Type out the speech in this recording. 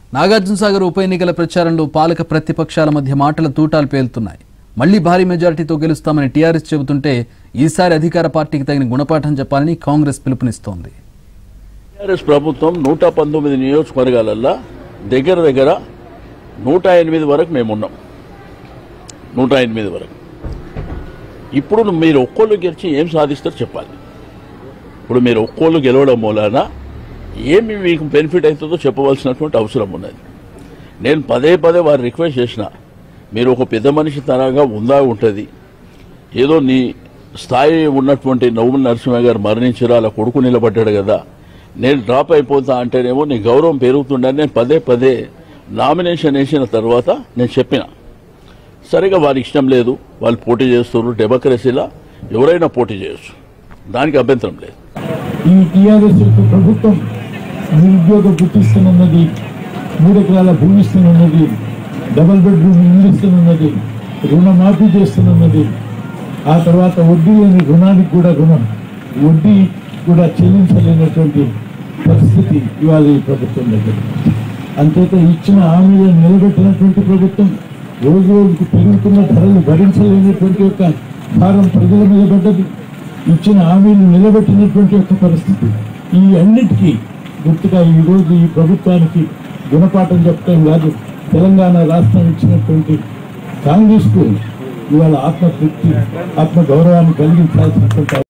నాగార్జున సాగర్ ఉప ఎన్నికల ప్రచారంలో పాలక ప్రతిపక్షాల మధ్య మాటల తూటాలు పేలుతున్నాయి మళ్లీ భారీ మెజారిటీతో గెలుస్తామని టీఆర్ఎస్ చెబుతుంటే ఈసారి అధికార పార్టీకి తగిన గుణపాఠం చెప్పాలని కాంగ్రెస్ పిలుపునిస్తోంది టీఆర్ఎస్ ప్రభుత్వం నూట పంతొమ్మిది నియోజకవర్గాలల్లో దగ్గర దగ్గర నూట ఎనిమిది వరకు మేము ఉన్నాం నూట ఎనిమిది వరకు ఇప్పుడు మీరు ఒక్కోళ్ళు గెలిచి ఏం సాధిస్తారో చెప్పాలి ఇప్పుడు మీరు ఒక్కోళ్ళు గెలవడం మూలాన ఏమి మీకు బెనిఫిట్ అవుతుందో చెప్పవలసినటువంటి అవసరం ఉన్నది నేను పదే పదే వారు రిక్వెస్ట్ చేసిన మీరు ఒక పెద్ద మనిషి తరగా ఉందా ఉంటుంది ఏదో నీ స్థాయి ఉన్నటువంటి నవ్వుల నరసింహ గారు మరణించారు అలా కొడుకు నిలబడ్డాడు కదా నేను డ్రాప్ అయిపోతా అంటేనేమో నీ గౌరవం పెరుగుతుండని నేను పదే పదే నామినేషన్ వేసిన తర్వాత నేను చెప్పిన సరిగా వారికి ఇష్టం లేదు వాళ్ళు పోటీ చేస్తున్నారు డెమోక్రసీలో ఎవరైనా పోటీ చేయొచ్చు దానికి అభ్యంతరం లేదు ఈ టీఆర్ఎస్ యొక్క ప్రభుత్వం నిరుద్యోగ గుర్తిస్తున్నది మూడు ఎకరాల భూమి ఇస్తున్నది డబల్ బెడ్రూమ్ ఇల్లు ఇస్తున్నది రుణమాఫీ చేస్తున్నది ఆ తర్వాత వడ్డీ లేని రుణానికి కూడా రుణం వడ్డీ కూడా చెల్లించలేనటువంటి పరిస్థితి ఇవాళ ఈ ప్రభుత్వం దగ్గర అంతేత ఇచ్చిన హామీలను నిలబెట్టినటువంటి ప్రభుత్వం రోజు రోజుకు పెరుగుతున్న ధరలు భరించలేనటువంటి యొక్క భారం ప్రజల మీద పడ్డది ఇచ్చిన హామీలు నిలబెట్టినటువంటి యొక్క పరిస్థితి ఈ అన్నిటికీ గుర్తుగా ఈ రోజు ఈ ప్రభుత్వానికి గుణపాఠం చెప్పడం కాదు తెలంగాణ రాష్ట్రం ఇచ్చినటువంటి కాంగ్రెస్కు ఇవాళ ఆత్మతృప్తి ఆత్మ గౌరవాన్ని కలిగించాల్సినటువంటి